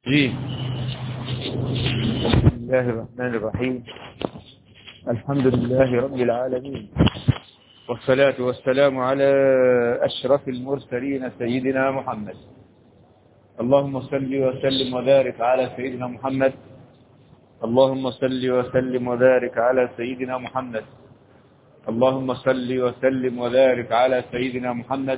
جيم بسم الله الرحمن الرحيم الحمد لله رب العالمين والصلاة والسلام على أشرف المرسلين سيدنا محمد اللهم صل وسلم وبارك على سيدنا محمد اللهم صل وسلم وبارك على سيدنا محمد اللهم صل وسلم وبارك على سيدنا محمد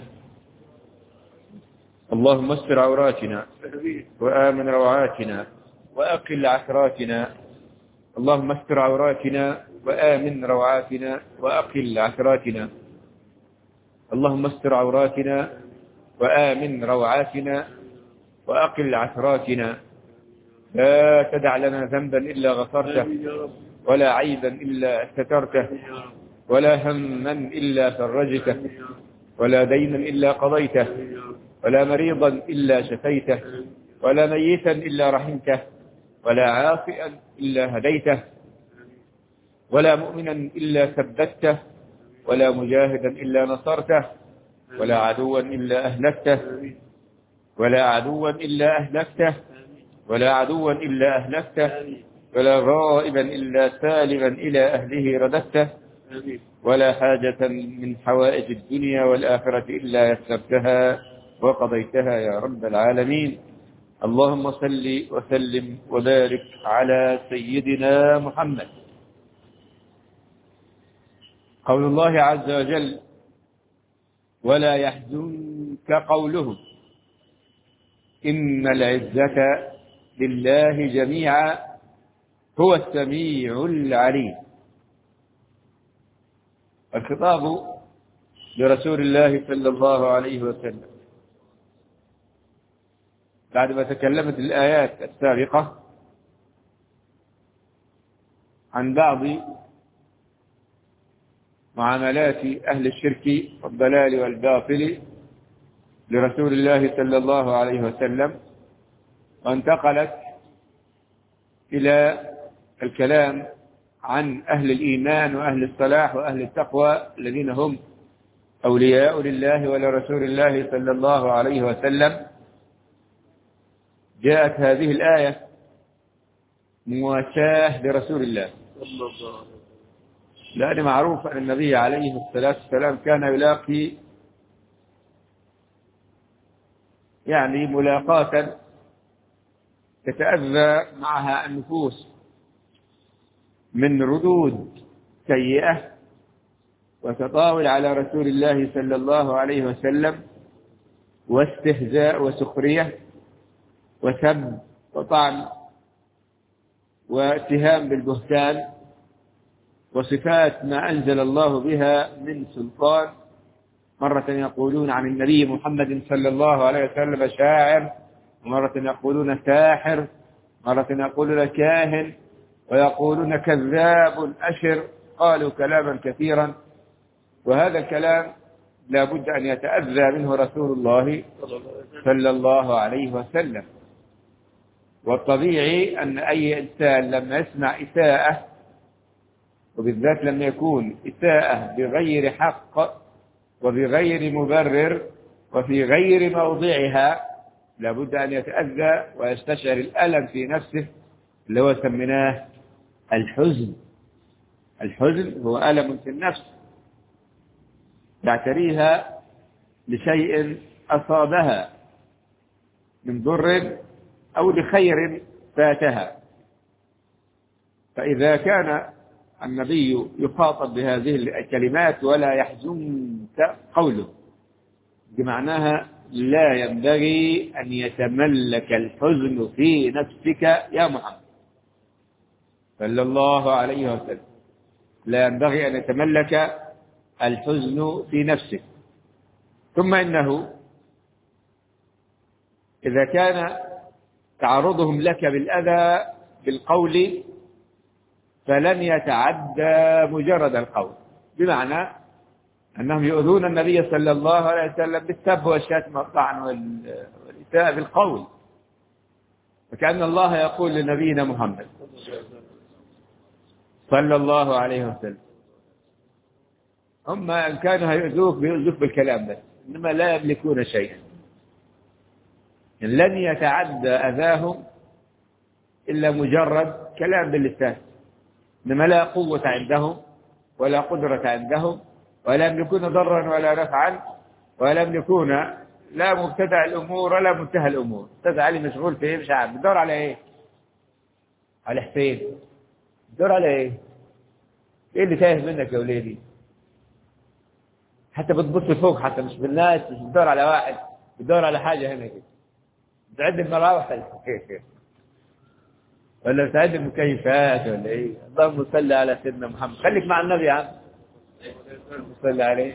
اللهم استر عوراتنا وآمن روعاتنا وأقل عثراتنا اللهم استر عوراتنا وآمن روعاتنا وأقل عثراتنا اللهم استر عوراتنا وآمن روعاتنا وأقل عثراتنا لا تدع لنا ذنبا إلا غفرته ولا عيبا إلا سترته ولا هما إلا فرجته ولا دينا إلا قضيته ولا مريضا إلا شفيته ولا ميتا إلا رحمته ولا عاصئا إلا هديته ولا مؤمنا إلا ثبته ولا مجاهدا إلا نصرته ولا عدوا إلا أهلكته ولا عدوا إلا أهلكته ولا عدوا إلا أهلكته ولا غائبا إلا سالما إلى أهله رددته ولا حاجة من حوائج الدنيا والآخرة إلا يسرتها وقضيتها يا رب العالمين اللهم صل وسلم وبارك على سيدنا محمد قول الله عز وجل ولا يحزنك قولهم إن العزة لله جميعا هو السميع العليم الخطاب لرسول الله صلى الله عليه وسلم بعد ما تكلمت الآيات السابقة عن بعض معاملات أهل الشرك والضلال والباطل لرسول الله صلى الله عليه وسلم وانتقلت إلى الكلام عن أهل الإيمان وأهل الصلاح وأهل التقوى الذين هم أولياء لله ولرسول الله صلى الله عليه وسلم جاءت هذه الآية مواساة لرسول الله لأن معروف أن النبي عليه الصلاة والسلام كان يلاقي يعني ملاقاة تتأذى معها النفوس من ردود سيئة وتطاول على رسول الله صلى الله عليه وسلم واستهزاء وسخرية وسب وطعن واتهام بالبهتان وصفات ما أنزل الله بها من سلطان مرة يقولون عن النبي محمد صلى الله عليه وسلم شاعر ومرة يقولون ساحر مرة يقولون كاهن ويقولون كذاب أشر قالوا كلاما كثيرا وهذا الكلام لا بد أن يتأذى منه رسول الله صلى الله عليه وسلم والطبيعي أن أي إنسان لما يسمع إساءة وبالذات لما يكون إساءة بغير حق وبغير مبرر وفي غير موضعها لابد أن يتأذى ويستشعر الألم في نفسه اللي هو سميناه الحزن الحزن هو ألم في النفس يعتريها لشيء أصابها من ضر أو لخير فاتها فإذا كان النبي يخاطب بهذه الكلمات ولا يحزنك قوله بمعناها لا ينبغي أن يتملك الحزن في نفسك يا محمد صلى الله عليه وسلم لا ينبغي أن يتملك الحزن في نفسك ثم إنه إذا كان تعرضهم لك بالأذى بالقول فلن يتعدى مجرد القول بمعنى أنهم يؤذون النبي صلى الله عليه وسلم بالسب والشتم والطعن والإساءة بالقول فكأن الله يقول لنبينا محمد صلى الله عليه وسلم هم إن كانوا هيؤذوك بيؤذوك بالكلام بس إنما لا يملكون شيئا لن يتعدى أذاهم إلا مجرد كلام باللسان إنما لا قوة عندهم ولا قدرة عندهم ولا يملكون ضرا ولا نفعا ولا يملكون لا مبتدع الأمور ولا منتهى الأمور أستاذ علي مشغول في إيه مش عارف بتدور على إيه؟ على حسين بتدور على إيه؟ إيه اللي تايه منك يا وليدي؟ حتى بتبص فوق حتى مش بالناس مش بتدور على واحد بتدور على حاجة هنا كده بتعد المراوح ولا بتعد المكيفات ولا ايه اللهم صل على سيدنا محمد خليك مع النبي يا عم صل عليه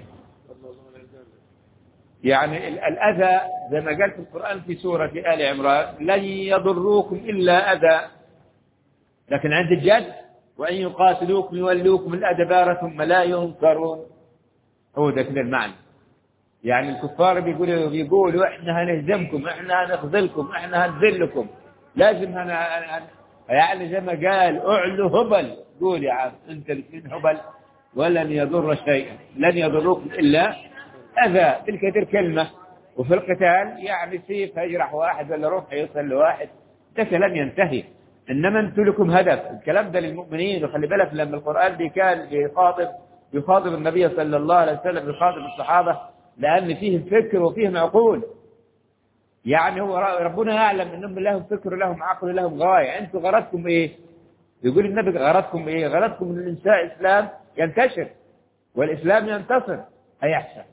يعني ال- الأذى زي ما قال في القرآن في سورة آل عمران لن يضروكم إلا أذى لكن عند الجد وإن يقاتلوكم يولوكم الأدبار ثم لا ينصرون هو ده كده المعنى يعني الكفار بيقولوا بيقولوا احنا هنهزمكم احنا هنخذلكم احنا هنذلكم لازم هن... هن... يعني زي ما قال اعلوا هبل قول يا عم انت الاثنين هبل ولن يضر شيئا لن يضركم الا اذى تلك هذه الكلمه وفي القتال يعني سيف هيجرح واحد ولا رمح يوصل لواحد ده كلام ينتهي انما انتم لكم هدف الكلام ده للمؤمنين وخلي بالك لما القران دي كان بيخاطب يخاطب النبي صلى الله عليه وسلم يخاطب الصحابه لان فيهم فكر وفيهم عقول يعني هو ربنا يعلم انهم لهم فكر لهم عقل لهم غايه انتم غرضكم ايه يقول النبي غرضكم ايه غرضكم ان الانسان الاسلام ينتشر والاسلام ينتصر هيحصل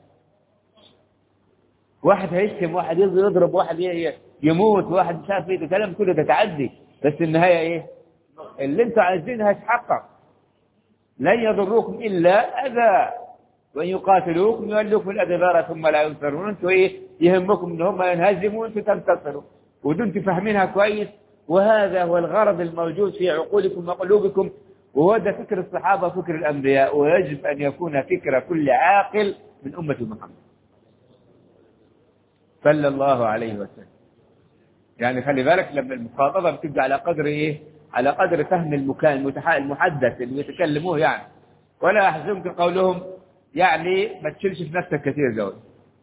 واحد هيشتم واحد يضرب واحد ي- يموت واحد مش عارف ايه ده كلام كله ده تعدي بس النهايه ايه اللي انتوا عايزينه هيتحقق لن يضروكم الا اذى وان يقاتلوكم يولوكم الادبار ثم لا ينصرون انتوا ايه يهمكم ان هم ينهزموا وانتوا تنتصروا ودول انتوا فاهمينها كويس وهذا هو الغرض الموجود في عقولكم وقلوبكم وهو ده فكر الصحابه فكر الانبياء ويجب ان يكون فكر كل عاقل من امه محمد صلى الله عليه وسلم يعني خلي بالك لما المخاطبة بتبقى على قدر ايه على قدر فهم المكان المتح- المحدث اللي يتكلموه يعني ولا يحزنك قولهم يعني ما تشيلش في نفسك كثير زوج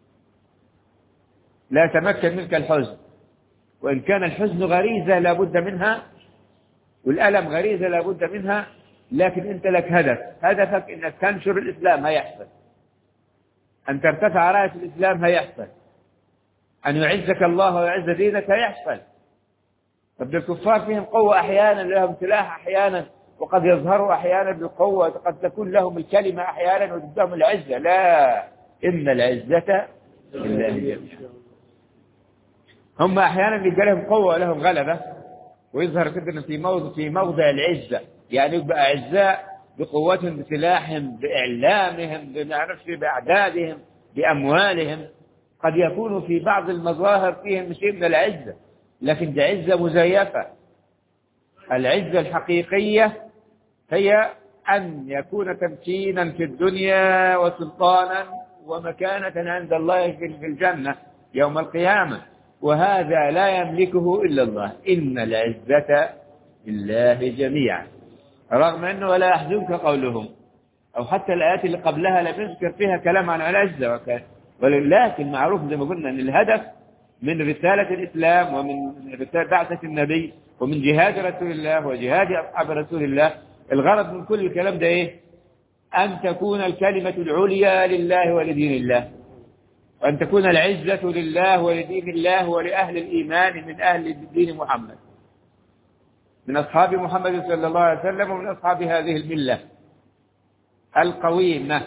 لا يتمكن منك الحزن وإن كان الحزن غريزة لابد منها والألم غريزة لابد منها لكن أنت لك هدف هدفك أنك تنشر الإسلام هيحصل أن ترتفع راية الإسلام هيحصل أن يعزك الله ويعز دينك هيحصل طب الكفار فيهم قوة أحيانا لهم سلاح أحيانا وقد يظهروا أحيانا بالقوة قد تكون لهم الكلمة أحيانا وتدهم العزة لا إن العزة لله جميعا هم أحيانا بيبقى لهم قوة ولهم غلبة ويظهر كده في موضع في موضع العزة يعني يبقى أعزاء بقوتهم بسلاحهم بإعلامهم بنعرفش بأعدادهم بأموالهم قد يكون في بعض المظاهر فيهم شيء من العزة لكن دي عزة مزيفة العزة الحقيقية هي أن يكون تمكينا في الدنيا وسلطانا ومكانة عند الله في الجنة يوم القيامة وهذا لا يملكه إلا الله إن العزة لله جميعا رغم أنه لا يحزنك قولهم أو حتى الآيات اللي قبلها لم يذكر فيها كلام عن العزة وكان ولكن معروف زي ما قلنا أن الهدف من رسالة الإسلام ومن رسالة بعثة النبي ومن جهاد رسول الله وجهاد أصحاب رسول الله الغرض من كل الكلام ده إيه أن تكون الكلمة العليا لله ولدين الله وأن تكون العزة لله ولدين الله ولأهل الإيمان من أهل دين محمد من أصحاب محمد صلى الله عليه وسلم ومن أصحاب هذه الملة القويمة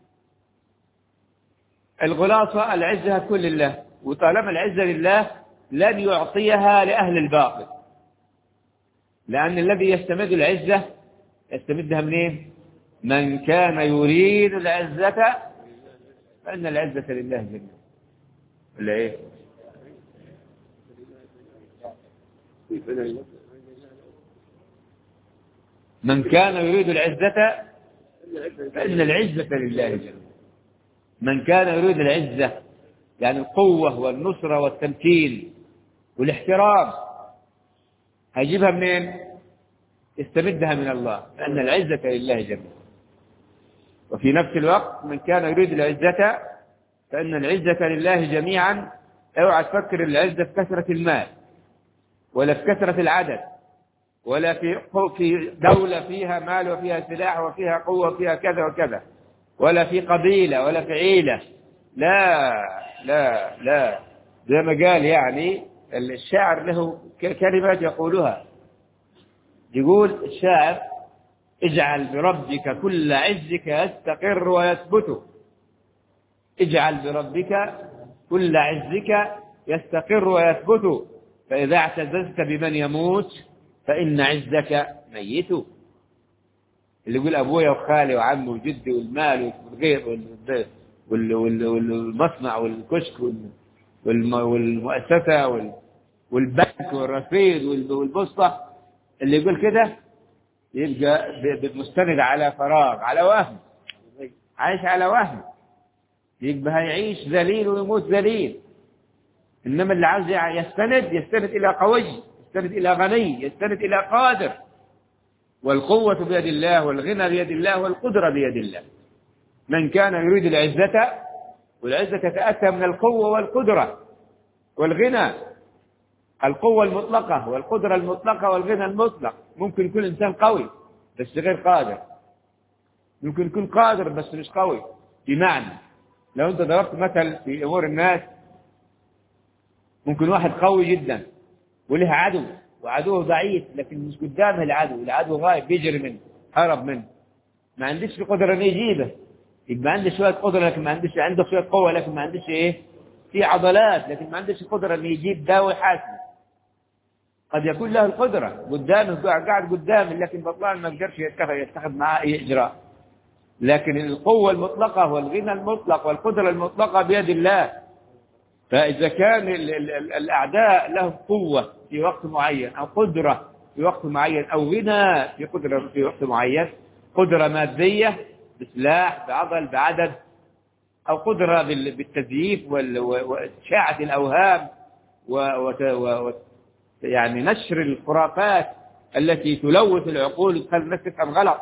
الغلاصة العزة تكون لله وطالما العزة لله لن يعطيها لأهل الباطل لأن الذي يستمد العزة يستمدها منين من كان يريد العزة فإن العزة لله جميعا ولا إيه من كان يريد العزة فإن العزة لله جميعا من كان يريد العزة يعني القوة والنصرة والتمكين والاحترام هيجيبها منين؟ يستمدها من الله لأن العزة لله جميعا وفي نفس الوقت من كان يريد العزة فإن العزة لله جميعا اوعى تفكر العزة في كثرة المال ولا في كثرة العدد ولا في في دولة فيها مال وفيها سلاح وفيها قوة وفيها كذا وكذا ولا في قبيلة ولا في عيلة لا لا لا زي ما قال يعني الشاعر له كلمات يقولها يقول الشاعر اجعل بربك كل عزك يستقر ويثبت اجعل بربك كل عزك يستقر ويثبت فإذا اعتززت بمن يموت فإن عزك ميت اللي يقول أبويا وخالي وعمي وجدي والمال والغير والمصنع والكشك والمؤسسة والبنك والرصيد والبسطة اللي يقول كده يبقى مستند على فراغ على وهم عايش على وهم يبقى هيعيش ذليل ويموت ذليل إنما اللي عاوز يستند يستند إلى قوي يستند إلى غني يستند إلى قادر والقوة بيد الله والغنى بيد الله والقدرة بيد الله من كان يريد العزة والعزة تتأتى من القوة والقدرة والغنى القوة المطلقة والقدرة المطلقة والغنى المطلق ممكن يكون إنسان قوي بس غير قادر ممكن يكون قادر بس مش قوي بمعنى لو أنت ضربت مثل في أمور الناس ممكن واحد قوي جدا وله عدو وعدوه ضعيف لكن مش قدامه العدو العدو غايب بيجري منه هرب منه ما عندش قدرة انه يجيبه يبقى عنده شوية قدرة لكن ما عندش عنده شوية قوة لكن ما عندش ايه في عضلات لكن ما عندش قدرة انه يجيب ده ويحاسبه قد يكون له القدرة قدامه قاعد قدامه لكن بطلان ما يقدرش يتخذ يتخذ معاه اي اجراء لكن القوة المطلقة والغنى المطلق والقدرة المطلقة بيد الله فإذا كان ال ال ال الأعداء لهم قوة في وقت معين أو قدرة في وقت معين أو غنى في قدرة في وقت معين قدرة مادية بسلاح بعضل بعدد أو قدرة بالتزييف وإشاعة الأوهام و, و يعني نشر الخرافات التي تلوث العقول تخلي الناس تفهم غلط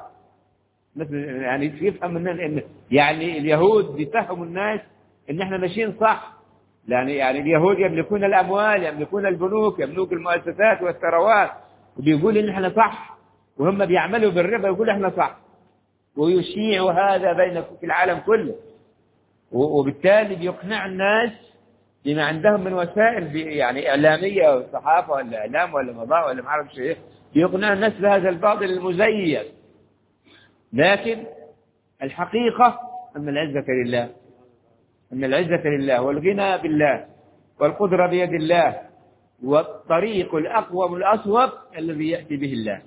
يعني يفهم مننا ان يعني اليهود بيفهموا الناس ان احنا ماشيين صح يعني يعني اليهود يملكون الاموال يملكون البنوك يملكون المؤسسات والثروات وبيقول ان احنا صح وهم بيعملوا بالربا يقول احنا صح ويشيع هذا بين في العالم كله وبالتالي بيقنع الناس بما عندهم من وسائل يعني إعلامية أو صحافة ولا إعلام ولا مضاء ولا ما أعرف إيه بيقنع الناس بهذا الباطل المزيف لكن الحقيقة أن العزة لله أن العزة لله والغنى بالله والقدرة بيد الله والطريق الأقوم الأصوب الذي يأتي به الله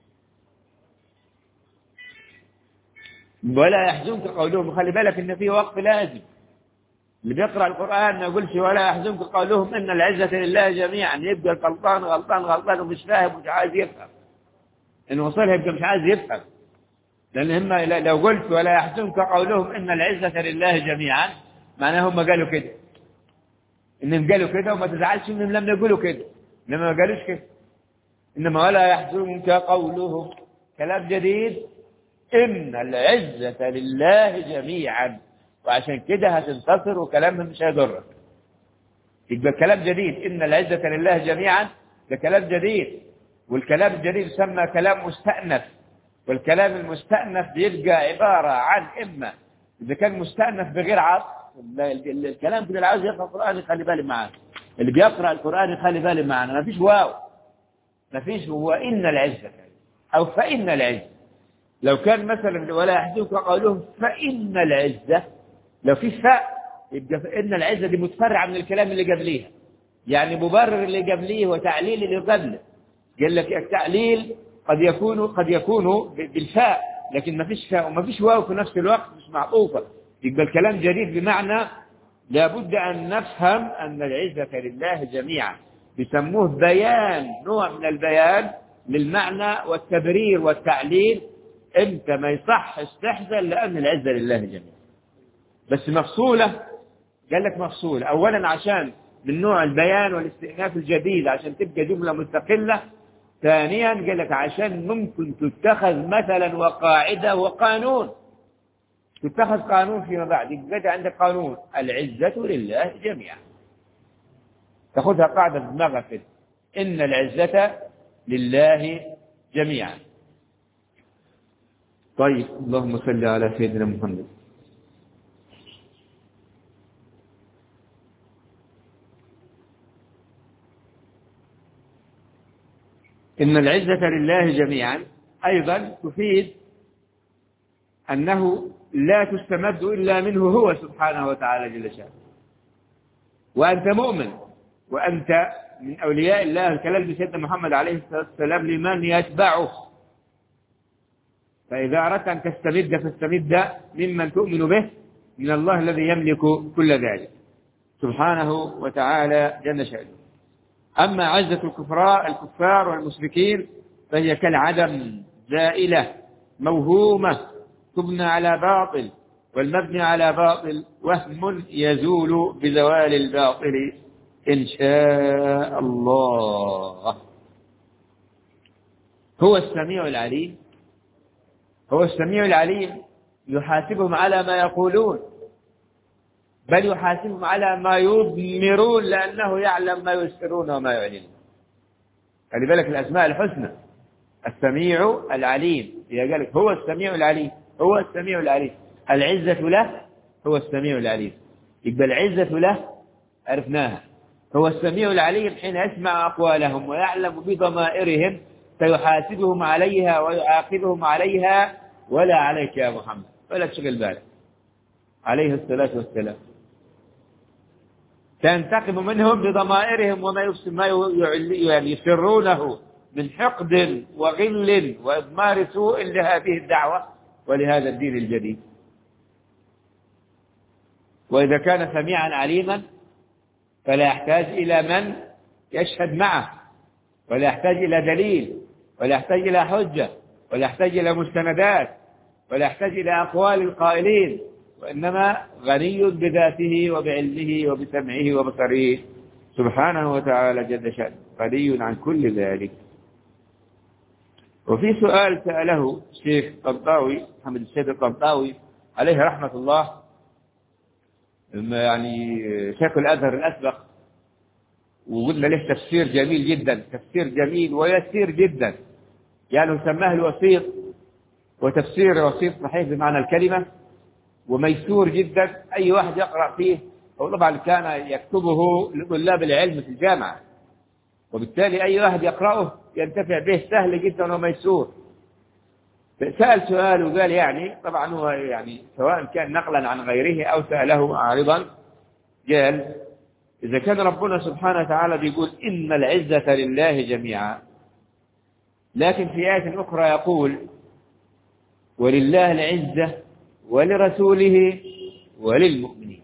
ولا يحزنك قولهم خلي بالك ان في وقف لازم اللي بيقرا القران ما يقولش ولا يحزنك قولهم ان العزه لله جميعا يبقى غلطان غلطان غلطان ومش فاهم ومش عايز يفهم ان وصلها يبقى مش عايز يفهم لان هم لو قلت ولا يحزنك قولهم ان العزه لله جميعا معناه هم قالوا كده انهم قالوا كده وما تزعلش انهم لم يقولوا كده انما ما قالوش كده انما ولا يحزنك قولهم كلام جديد إن العزة لله جميعا وعشان كده هتنتصر وكلامهم مش هيضرك يبقى كلام جديد إن العزة لله جميعا ده كلام جديد والكلام الجديد يسمى كلام مستأنف والكلام المستأنف بيبقى عبارة عن إما إذا كان مستأنف بغير عطف الكلام كده اللي عاوز يقرأ القرآن يخلي بالي معاه اللي بيقرأ القرآن يخلي بالي معاه ما فيش واو ما فيش هو إن العزة أو فإن العزة لو كان مثلا ولا يحزنك قولهم فإن العزة لو في فاء يبقى فإن العزة دي متفرعة من الكلام اللي قبليها يعني مبرر اللي قبليه وتعليل اللي قبله قال لك التعليل قد يكون قد يكون بالفاء لكن ما فيش فاء وما فيش واو في نفس الوقت مش معطوفة يبقى الكلام جديد بمعنى لابد أن نفهم أن العزة لله جميعا بيسموه بيان نوع من البيان للمعنى والتبرير والتعليل انت ما يصحش تحزن لان العزه لله جميعا بس مفصوله قال لك مفصوله اولا عشان من نوع البيان والاستئناف الجديد عشان تبقى جمله مستقله ثانيا قال لك عشان ممكن تتخذ مثلا وقاعده وقانون تتخذ قانون فيما بعد يبقى عندك قانون العزه لله جميعا تاخذها قاعده في دماغك كده ان العزه لله جميعا طيب اللهم صل على سيدنا محمد إن العزة لله جميعا أيضا تفيد أنه لا تستمد إلا منه هو سبحانه وتعالى جل شأنه وأنت مؤمن وأنت من أولياء الله الكلام بسيدنا محمد عليه الصلاة والسلام لمن يتبعه فإذا أردت أن تستمد فاستمد ممن تؤمن به من الله الذي يملك كل ذلك سبحانه وتعالى جل شأنه أما عزة الكفراء الكفار والمشركين فهي كالعدم زائلة موهومة تبنى على باطل والمبني على باطل وهم يزول بزوال الباطل إن شاء الله هو السميع العليم هو السميع العليم يحاسبهم على ما يقولون بل يحاسبهم على ما يضمرون لأنه يعلم ما يسرون وما يعلنون خلي بالك الأسماء الحسنى السميع العليم هي قالك هو السميع العليم هو السميع العليم العزة له هو السميع العليم يبقى العزة له عرفناها هو السميع العليم حين يسمع أقوالهم ويعلم بضمائرهم فيحاسبهم عليها ويعاقبهم عليها ولا عليك يا محمد ولا تشغل بالك عليه الصلاة والسلام تنتقم منهم بضمائرهم وما ما يعني يسرونه من حقد وغل وإضمار سوء لهذه الدعوة ولهذا الدين الجديد وإذا كان سميعا عليما فلا يحتاج إلى من يشهد معه ولا يحتاج إلى دليل ولا يحتاج إلى حجة ولا يحتاج إلى مستندات ولا يحتاج إلى أقوال القائلين وإنما غني بذاته وبعلمه وبسمعه وبصره سبحانه وتعالى جل شأنه غني عن كل ذلك وفي سؤال سأله الشيخ الطنطاوي محمد الشيخ الطنطاوي عليه رحمة الله يعني شيخ الأزهر الأسبق وقلنا له تفسير جميل جدا تفسير جميل ويسير جدا يعني سماه الوسيط وتفسير الوسيط صحيح بمعنى الكلمة وميسور جدا أي واحد يقرأ فيه هو طبعا كان يكتبه لطلاب العلم في الجامعة وبالتالي أي واحد يقرأه ينتفع به سهل جدا وميسور سأل سؤال وقال يعني طبعا هو يعني سواء كان نقلا عن غيره أو سأله عارضا قال إذا كان ربنا سبحانه وتعالى بيقول إن العزة لله جميعا لكن في آية أخرى يقول ولله العزة ولرسوله وللمؤمنين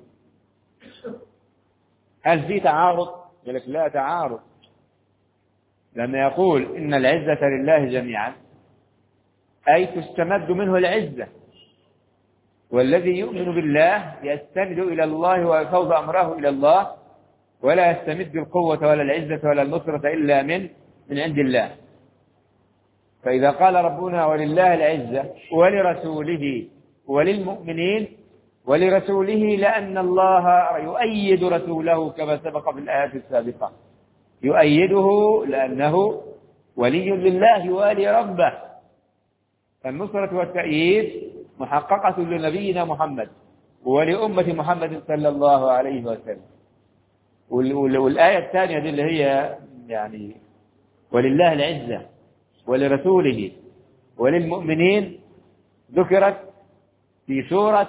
هل في تعارض؟ يقول لك لا تعارض لما يقول إن العزة لله جميعا أي تستمد منه العزة والذي يؤمن بالله يستند إلى الله ويفوض أمره إلى الله ولا يستمد القوة ولا العزة ولا النصرة إلا من من عند الله فإذا قال ربنا ولله العزة ولرسوله وللمؤمنين ولرسوله لأن الله يؤيد رسوله كما سبق في الآيات السابقة يؤيده لأنه ولي لله والي ربه فالنصرة والتأييد محققة لنبينا محمد ولأمة محمد صلى الله عليه وسلم والآية الثانية دي اللي هي يعني ولله العزة ولرسوله وللمؤمنين ذكرت في سورة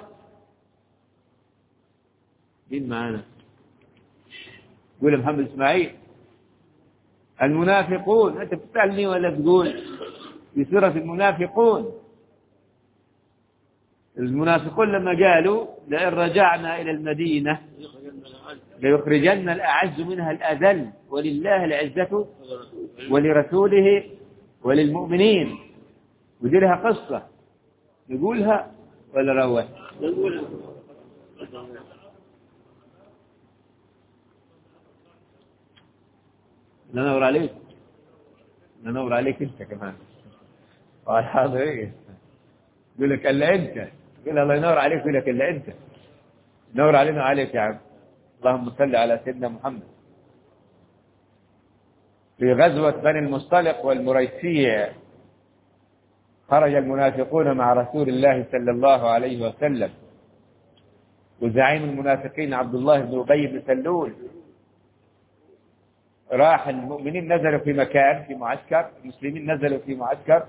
مين معانا؟ يقول محمد إسماعيل المنافقون أنت بتسألني ولا تقول في سورة المنافقون المنافقون لما قالوا لئن رجعنا إلى المدينة ليخرجن الأعز منها الأذل ولله العزة ولرسوله وللمؤمنين ودي لها قصة نقولها ولا روح نقولها ننور عليك ننور عليك انت كمان قال حاضر ايه يقول لك الا انت يقول الله ينور عليك يقول لك الا انت نور علينا عليك يا عم اللهم صل على سيدنا محمد في غزوة بني المصطلق والمريسيع خرج المنافقون مع رسول الله صلى الله عليه وسلم وزعيم المنافقين عبد الله بن أبي بن سلول راح المؤمنين نزلوا في مكان في معسكر المسلمين نزلوا في معسكر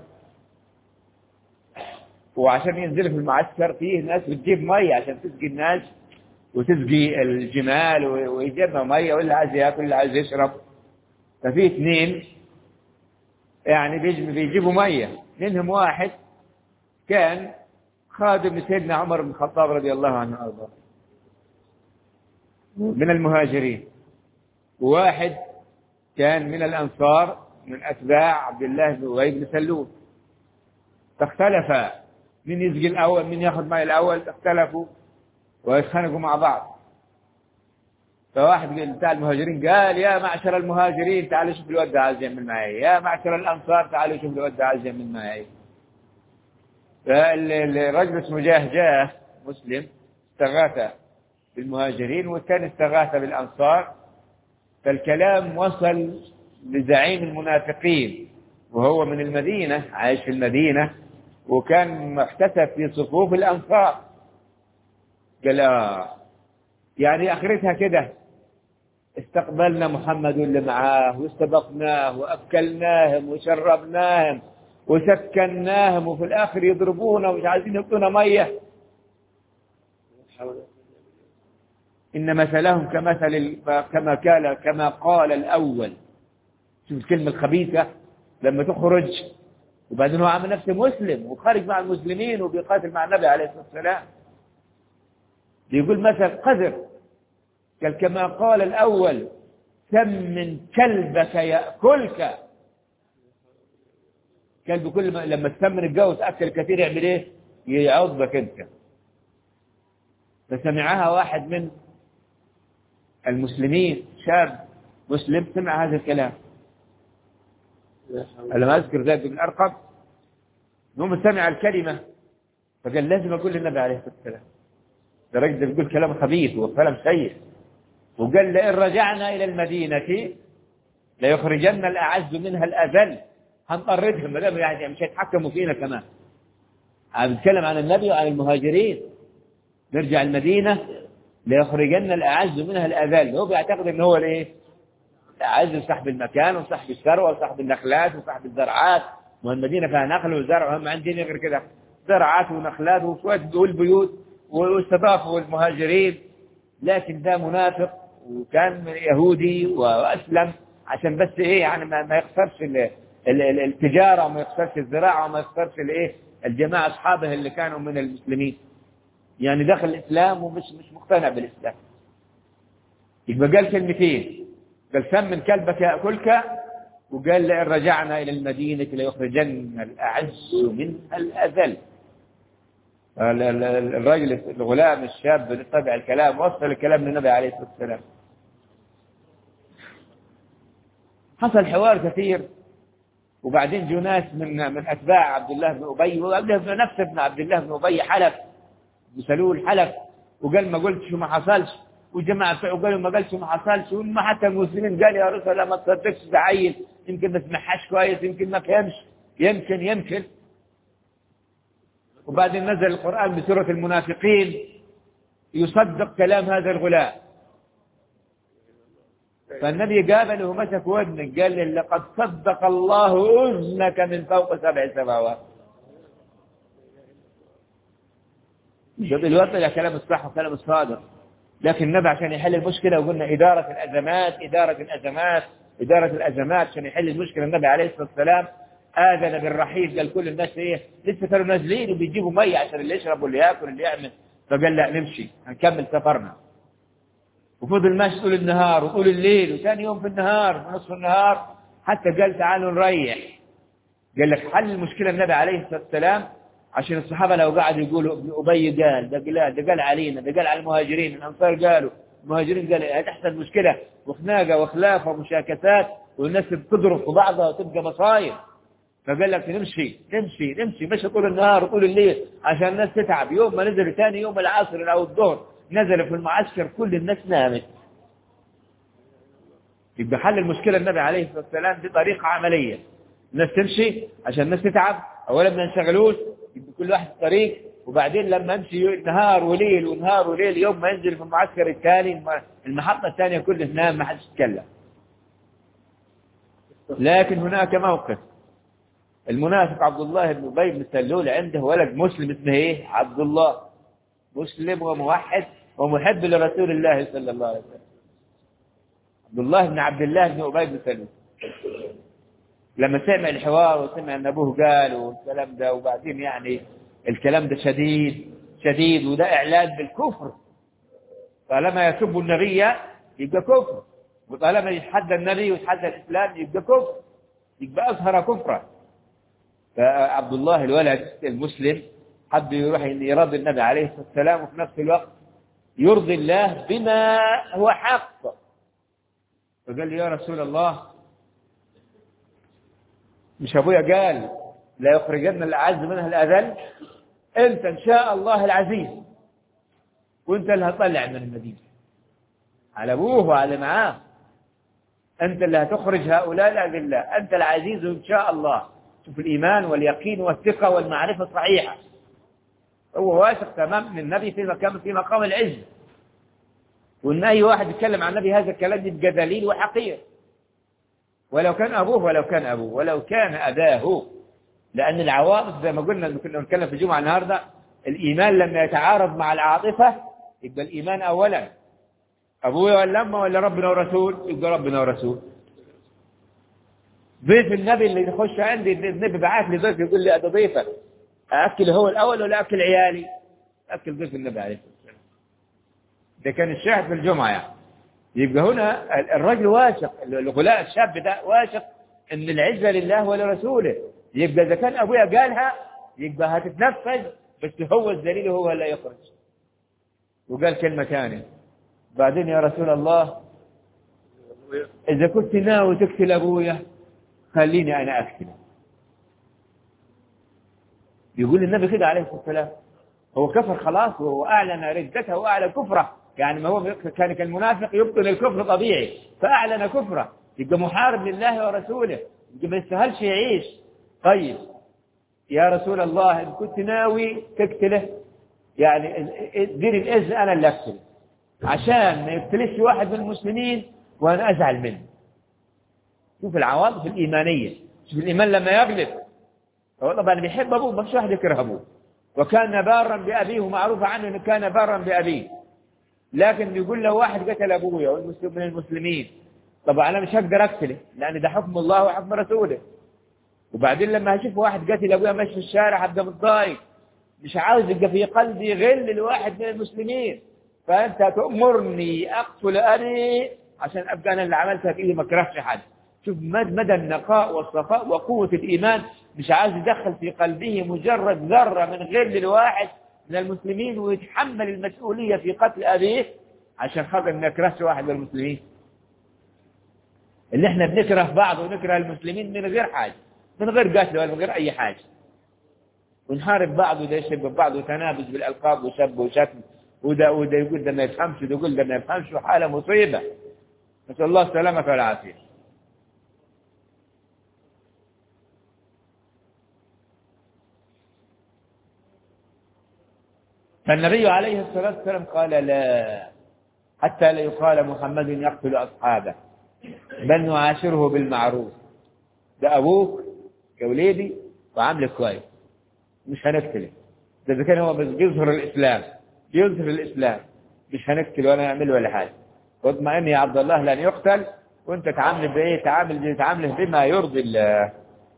وعشان ينزلوا في المعسكر فيه ناس بتجيب مية عشان تسقي الناس وتسقي الجمال ويجيبنا مية واللي عايز ياكل واللي عايز يشرب ففي اثنين يعني بيجيبوا مية منهم واحد كان خادم سيدنا عمر بن الخطاب رضي الله عنه وارضاه من المهاجرين وواحد كان من الأنصار من أتباع عبد الله بن أبي بن سلول فاختلفا من يسقي الأول من ياخذ ماء الأول اختلفوا ويتخانقوا مع بعض فواحد بتاع المهاجرين قال يا معشر المهاجرين تعالوا شوفوا الواد ده عايز يعمل معي يا معشر الأنصار تعالوا شوفوا الواد ده عايز يعمل معي فالرجل اسمه جاه جاه مسلم استغاث بالمهاجرين والثاني استغاث بالأنصار فالكلام وصل لزعيم المنافقين وهو من المدينة عايش في المدينة وكان محتسب في صفوف الأنصار قال آه يعني آخرتها كده استقبلنا محمد اللي معاه واستبقناه وأكلناهم وشربناهم وسكناهم وفي الآخر يضربونا ومش عايزين يعطونا مية إن مثلهم كمثل كما قال كما قال الأول شوف الكلمة الخبيثة لما تخرج وبعدين هو عامل نفسه مسلم وخارج مع المسلمين وبيقاتل مع النبي عليه الصلاة والسلام بيقول مثل قذر قال كما قال الأول سمن كلبك يأكلك كلب كل ما لما تسمن الجو تأكل كثير يعمل ايه؟ يعضك انت فسمعها واحد من المسلمين شاب مسلم سمع هذا الكلام لما أذكر ذلك بن أرقم المهم سمع الكلمة فقال لازم أقول للنبي عليه الصلاة والسلام ده الراجل بيقول كلام خبيث وكلام سيء وقال لئن رجعنا إلى المدينة ليخرجن الأعز منها الأذل هنطردهم ما دام يعني مش هيتحكموا فينا كمان بيتكلم عن النبي وعن المهاجرين نرجع المدينة ليخرجن الأعز منها الأذل هو بيعتقد ان هو الايه الأعز صاحب المكان وصاحب الثروة وصاحب النخلات وصاحب الزرعات والمدينة فيها نخل وزرع هم عندنا غير كده زرعات ونخلات وشوية والبيوت واستضافوا المهاجرين لكن ده منافق وكان يهودي وأسلم عشان بس ايه يعني ما, ما يخسرش التجارة وما يخسرش الزراعة وما يخسرش الايه الجماعة أصحابه اللي كانوا من المسلمين يعني دخل الإسلام ومش مش مقتنع بالإسلام يبقى قال كلمتين قال سمن كلبك يأكلك وقال لئن رجعنا إلى المدينة ليخرجن الأعز منها الأذل الرجل الغلام الشاب اللي اتبع الكلام وصل الكلام للنبي عليه الصلاة والسلام حصل حوار كثير وبعدين جو ناس من من اتباع عبد الله بن ابي ونفس ابن عبد الله بن ابي حلف بسلول حلف وقال ما قلتش وما حصلش والجماعة وقالوا ما قالش وما حصلش وما حتى المسلمين قال يا رسول الله ما تصدقش ده عيل يمكن ما سمعهاش كويس يمكن ما فهمش يمكن يمكن وبعدين نزل القرآن بسورة المنافقين يصدق كلام هذا الغلام فالنبي قابله ومسك ودنك قال لي لقد صدق الله أذنك من فوق سبع سماوات الوقت ده كلام الصح وكلام الصادق لكن النبي عشان يحل المشكلة وقلنا إدارة الأزمات إدارة الأزمات إدارة الأزمات عشان يحل المشكلة النبي عليه الصلاة والسلام آذن بالرحيل قال كل الناس إيه لسه كانوا نازلين وبيجيبوا مية عشان اللي يشرب واللي ياكل واللي يعمل فقال لا نمشي هنكمل سفرنا وفضل ماشي طول النهار وطول الليل وثاني يوم في النهار ونصف النهار حتى قال تعالوا نريح قال لك حل المشكلة النبي عليه الصلاة والسلام عشان الصحابة لو قعدوا يقولوا ابن أبي قال ده قال ده قال علينا ده قال على المهاجرين الأنصار قالوا المهاجرين قالوا هتحصل مشكلة وخناقة وخلاف ومشاكسات والناس بتضرب في بعضها وتبقى مصايب فقال لك نمشي نمشي نمشي مشي طول النهار وطول الليل عشان الناس تتعب يوم ما نزلوا ثاني يوم العصر أو الظهر نزلوا في المعسكر كل الناس نامت يبقى حل المشكلة النبي عليه الصلاة والسلام بطريقة عملية الناس تمشي عشان الناس تتعب اولا ما ينشغلوش يبقى كل واحد في طريق وبعدين لما امشي نهار وليل ونهار وليل يوم ما ينزل في المعسكر الثاني المحطه الثانيه كله نام ما حدش يتكلم لكن هناك موقف المنافق عبد الله بن ابي بن سلول عنده ولد مسلم اسمه ايه؟ عبد الله مسلم وموحد ومحب لرسول الله صلى الله عليه وسلم عبد الله بن عبد الله بن ابي بن سلول لما سمع الحوار وسمع ان ابوه قال والكلام ده وبعدين يعني الكلام ده شديد شديد وده اعلان بالكفر طالما يسب النبي يبقى كفر وطالما يتحدى النبي ويتحدى الاسلام يبقى كفر يبقى اظهر كفرا فعبد الله الولد المسلم حب يروح يرضي النبي عليه الصلاه والسلام وفي نفس الوقت يرضي الله بما هو حق فقال لي يا رسول الله مش ابويا قال لا يخرجن الاعز منها الاذل انت ان شاء الله العزيز وانت اللي هتطلع من المدينه على ابوه وعلى معاه انت اللي هتخرج هؤلاء الاذلاء انت العزيز ان شاء الله شوف الايمان واليقين والثقه والمعرفه الصحيحه هو واثق تمام ان النبي في مكان في مقام العز وان اي واحد يتكلم عن النبي هذا الكلام يبقى دليل وحقير ولو كان ابوه ولو كان ابوه ولو كان اباه لان العواطف زي ما قلنا لما كنا بنتكلم في الجمعه النهارده الايمان لما يتعارض مع العاطفه يبقى الايمان اولا ابويا ولا امه ولا ربنا ورسول يبقى ربنا ورسول ضيف النبي اللي يخش عندي النبي بعث لي ضيف يقول لي انا ضيفك اكل هو الاول ولا اكل عيالي؟ اكل ضيف النبي عليه الصلاه والسلام ده كان الشاهد في الجمعه يعني يبقى هنا الرجل واثق الغلاء الشاب ده واثق ان العزه لله ولرسوله يبقى اذا كان ابويا قالها يبقى هتتنفذ بس هو الدليل هو لا يخرج وقال كلمه ثانيه بعدين يا رسول الله اذا كنت ناوي تقتل ابويا خليني انا اقتله يقول النبي كده عليه الصلاه والسلام هو كفر خلاص وهو اعلن ردته واعلن كفره يعني ما هو كان كالمنافق يبطل الكفر طبيعي فاعلن كفره يبقى محارب لله ورسوله يبقى ما يستاهلش يعيش طيب يا رسول الله ان كنت ناوي تقتله يعني دير الاذن انا اللي اقتله عشان ما يقتلش واحد من المسلمين وانا ازعل منه شوف العواطف الايمانيه شوف الايمان لما يغلب هو طبعا بيحب ابوه ما فيش واحد يكره ابوه وكان بارا بابيه ومعروف عنه انه كان بارا بابيه لكن بيقول له واحد قتل ابويا والمسلم من المسلمين طبعا انا مش هقدر اقتله لان ده حكم الله وحكم رسوله وبعدين لما هشوف واحد قتل ابويا ماشي في الشارع هبقى متضايق مش عاوز يبقى في قلبي غل لواحد من المسلمين فانت تامرني اقتل ابي عشان ابقى انا اللي عملتها فيه ما اكرهش حد شوف مدى النقاء والصفاء وقوه الايمان مش عاوز يدخل في قلبه مجرد ذره من غل لواحد من المسلمين ويتحمل المسؤوليه في قتل ابيه عشان خاطر ما يكرهش واحد من المسلمين اللي احنا بنكره بعض ونكره المسلمين من غير حاجه من غير قتل ولا من غير اي حاجه ونحارب بعض وده يشب بعض وتنابز بالالقاب وسب وشتم وده وده يقول ده ما يفهمش وده يقول ده ما يفهمش وحاله مصيبه نسال الله السلامه والعافيه فالنبي عليه الصلاه والسلام قال لا حتى لا يقال محمد يقتل اصحابه بل نعاشره بالمعروف ده ابوك يا وليدي وعاملك كويس مش هنقتله ده اذا كان هو بس بيظهر الاسلام بيظهر الاسلام مش هنقتل ولا نعمل ولا حاجه واطمئن يا عبد الله لن يقتل وانت تعامل بايه تعامل تعامله بما يرضي الله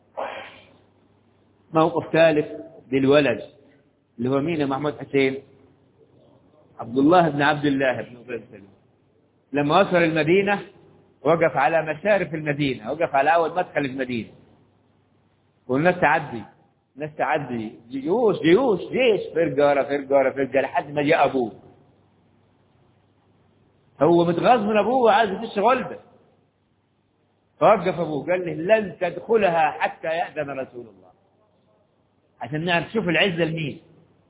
موقف ثالث للولد اللي هو مين يا محمود حسين عبد الله بن عبد الله بن ابي سلول لما وصل المدينه وقف على مشارف المدينه وقف على اول مدخل المدينه والناس تعدي الناس تعدي جيوش جيوش جيش فرقه ورا فرقه ورا فرقه لحد ما جاء ابوه هو متغاظ من ابوه وعايز يخش غلبه فوقف ابوه قال له لن تدخلها حتى يأذن رسول الله عشان نعرف شوف العزه لمين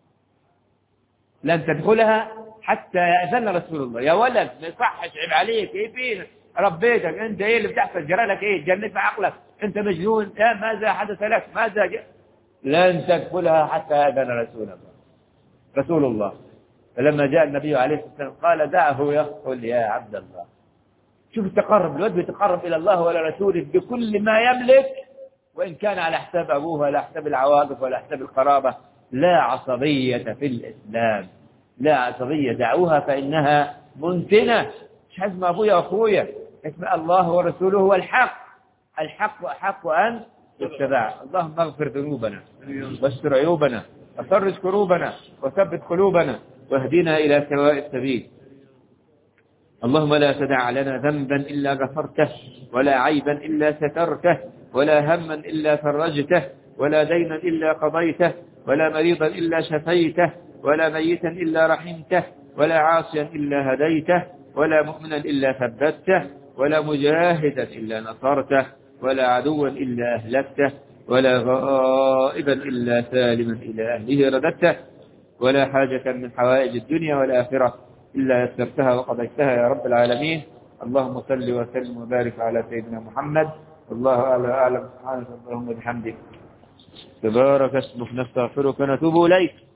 لن تدخلها حتى يأذن رسول الله يا ولد ما يصحش عيب عليك ايه فينا ربيتك انت ايه اللي بتحصل جرى لك ايه جنت عقلك انت مجنون يا ماذا حدث لك ماذا جاء لن تدخلها حتى أذن رسول الله رسول الله فلما جاء النبي عليه الصلاة والسلام قال دعه يدخل يا عبد الله شوف التقرب الواد بيتقرب إلى الله ولا رسوله بكل ما يملك وإن كان على حساب أبوه ولا حساب العواطف ولا حساب القرابة لا عصبية في الإسلام لا عصبية دعوها فإنها منتنة مش حسب أبويا وأخويا اسم الله ورسوله هو الحق الحق أحق أن يتبع اللهم اغفر ذنوبنا واستر عيوبنا وفرج كروبنا وثبت قلوبنا واهدنا إلى سواء السبيل اللهم لا تدع لنا ذنبا إلا غفرته ولا عيبا إلا سترته ولا هما إلا فرجته ولا دينا إلا قضيته ولا مريضا إلا شفيته ولا ميتا إلا رحمته ولا عاصيا إلا هديته ولا مؤمنا إلا ثبته ولا مجاهدا إلا نصرته ولا عدوا إلا أهلكته ولا غائبا إلا سالما إلى أهله رددته ولا حاجة من حوائج الدنيا والآخرة إلا يسرتها وقضيتها يا رب العالمين اللهم صل وسلم وبارك على سيدنا محمد والله أعلى أعلم سبحانك اللهم وبحمدك تبارك اسمك نستغفرك ونتوب إليك